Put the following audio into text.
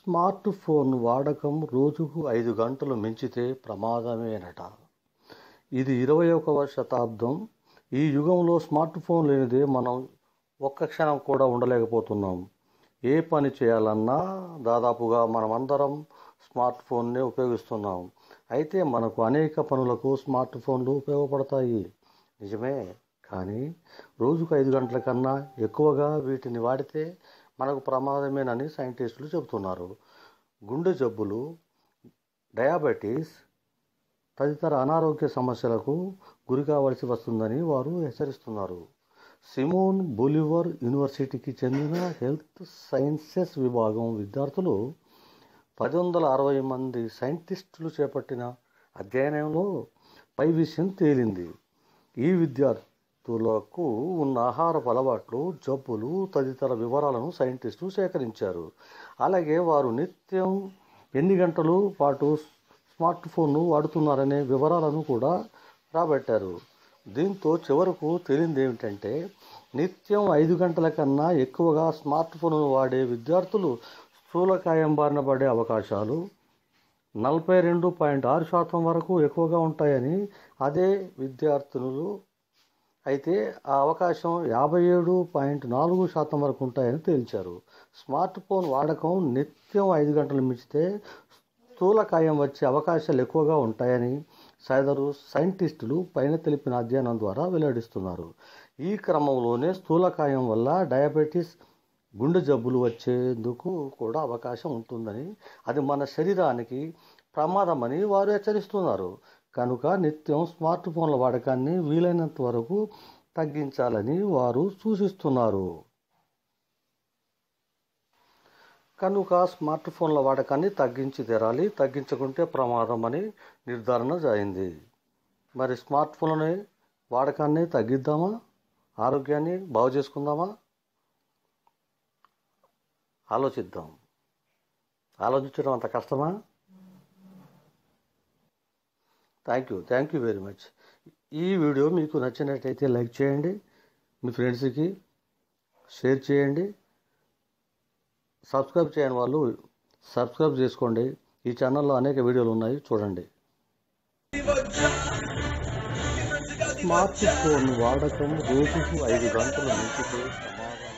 smart phone వాడకం రోజుకు ఐదు గంటలు మించితే ప్రమాదమేనట ఇది ఇరవై ఒకవ శతాబ్దం ఈ యుగంలో స్మార్ట్ ఫోన్ లేనిదే మనం ఒక్క క్షణం కూడా ఉండలేకపోతున్నాం ఏ పని చేయాలన్నా దాదాపుగా మనమందరం స్మార్ట్ ఫోన్నే ఉపయోగిస్తున్నాం అయితే మనకు అనేక పనులకు స్మార్ట్ ఫోన్లు ఉపయోగపడతాయి నిజమే కానీ రోజుకు ఐదు గంటల కన్నా ఎక్కువగా వీటిని వాడితే మనకు ప్రమాదమేనని సైంటిస్టులు చెబుతున్నారు గుండె జబ్బులు డయాబెటీస్ తదితర అనారోగ్య సమస్యలకు గురి కావలసి వస్తుందని వారు హెచ్చరిస్తున్నారు సిమోన్ బొలివర్ యూనివర్సిటీకి చెందిన హెల్త్ సైన్సెస్ విభాగం విద్యార్థులు పది వందల అరవై మంది సైంటిస్టులు చేపట్టిన అధ్యయనంలో పై విషయం తేలింది ఈ విద్యార్థులకు ఉన్న ఆహారపు అలవాట్లు జబ్బులు తదితర వివరాలను సైంటిస్టులు సేకరించారు అలాగే వారు నిత్యం ఎన్ని గంటలు పాటు స్మార్ట్ ఫోన్ను వాడుతున్నారనే వివరాలను కూడా రాబట్టారు దీంతో చివరకు తేలింది ఏమిటంటే నిత్యం ఐదు గంటల కన్నా ఎక్కువగా స్మార్ట్ ఫోన్ను వాడే విద్యార్థులు స్థూలకాయం బారిన పడే అవకాశాలు నలభై రెండు పాయింట్ ఆరు శాతం వరకు ఎక్కువగా ఉంటాయని అదే విద్యార్థులు అయితే ఆ అవకాశం యాభై ఏడు పాయింట్ నాలుగు శాతం వరకు ఉంటాయని తేల్చారు స్మార్ట్ ఫోన్ వాడకం నిత్యం ఐదు గంటలు మించితే స్థూలకాయం వచ్చే అవకాశాలు ఎక్కువగా ఉంటాయని సదరు సైంటిస్టులు పైన తెలిపిన అధ్యయనం ద్వారా వెల్లడిస్తున్నారు ఈ క్రమంలోనే స్థూలకాయం వల్ల డయాబెటీస్ గుండె జబ్బులు వచ్చేందుకు కూడా అవకాశం ఉంటుందని అది మన శరీరానికి ప్రమాదమని వారు హెచ్చరిస్తున్నారు కనుక నిత్యం స్మార్ట్ ఫోన్ల వాడకాన్ని వీలైనంత వరకు తగ్గించాలని వారు సూచిస్తున్నారు కనుక స్మార్ట్ ఫోన్ల వాడకాన్ని తగ్గించి తెరాలి తగ్గించకుంటే ప్రమాదం అని నిర్ధారణ అయింది మరి స్మార్ట్ ఫోన్లని వాడకాన్ని తగ్గిద్దామా ఆరోగ్యాన్ని బాగు చేసుకుందామా ఆలోచిద్దాం ఆలోచించడం అంత కష్టమా thank you thank you very much ఈ వీడియో మీకు నచ్చినట్టయితే లైక్ చేయండి మీ ఫ్రెండ్స్కి షేర్ చేయండి సబ్స్క్రైబ్ చేయని వాళ్ళు సబ్స్క్రైబ్ చేసుకోండి ఈ ఛానల్లో అనేక వీడియోలు ఉన్నాయి చూడండి స్మార్ట్ ఫోన్ వాడకం రోజుకు ఐదు గంటలు మించితే ప్రమాదం